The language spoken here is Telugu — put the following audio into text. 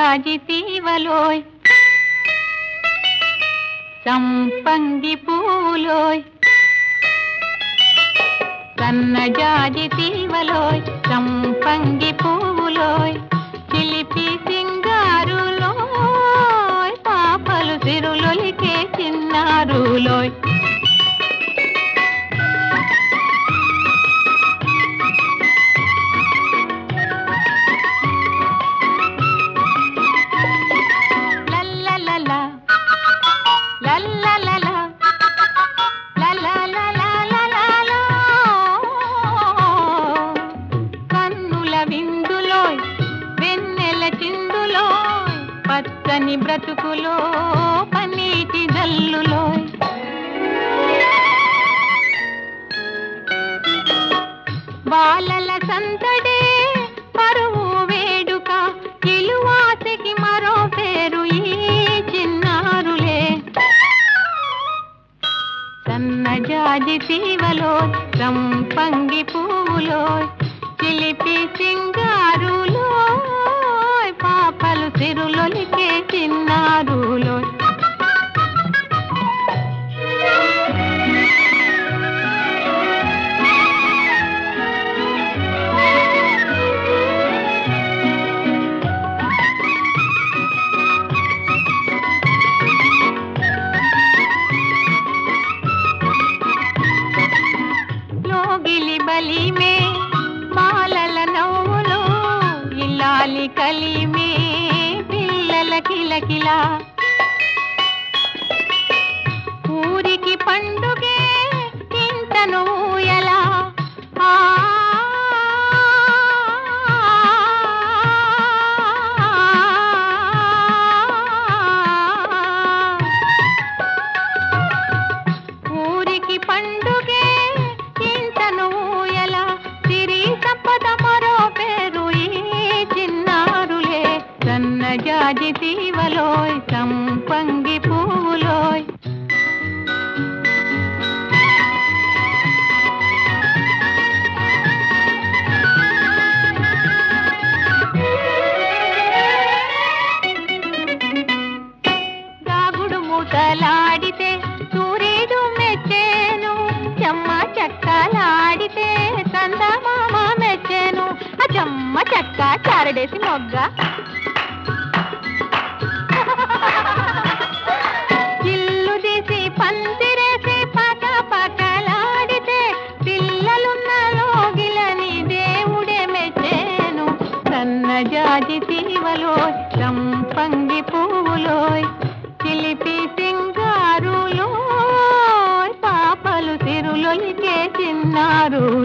జాజి తీవలోయ్ సంపంగి పూలోయ్ సన్నజాజి తీవలోయ్ సంపంగి పూలోయ్ చిలిపి సింగారులోయ్ పాపలు సిరులొలికే చిన్నారులోయ్ లల్లలల లల్లలల లలలలలలలో కన్నుల విందులోయ్ వెన్నెల చిందులోయ్ పచ్చని బ్రతుకులో పన్నీటి జల్లులోయ్ బాలల సందడే పరువు వేడుక ఇలువాసకి మరో పేరు ఈ చిన్నారులే సన్నజాజి తీవలో సంపంగి పువ్వులో చిలిపి సింగారులో పాపలు సిరులొలికే చిన్నారులో లోగిలి బలిమే బాలల నవ్వులు ఇల్లాలి కలిమే పిల్లల కిలకిలా ఊరికి పండుగే ఇంతను ఎలా ఆ ఊరికి పండుగే ఇంతను ఎలా సిరి సంపద మరో పేరు ఈ చిన్నారులే సన్నజాజి తీవలోయ్ సంపంగి పువ్వులోయ్ దాగుడు మూతలాడితే సూర్యుడు మెచ్చేను చెమ్మ చెక్కలాడితే చందమామ మెచ్చేను ఆ చెమ్మ చెక్క చారడేసి మొగ్గ ఇల్లు తీసి పందిరేసి పక పకలాడితే పిల్లలున్న లోగిలని దేవుడే మెచ్చేను సన్నజాజి తీవలో సంపంగి పువ్వులోయ్ చిలిపి సింగారులోయ్ పాపలు సిరులొలికే చిన్నారు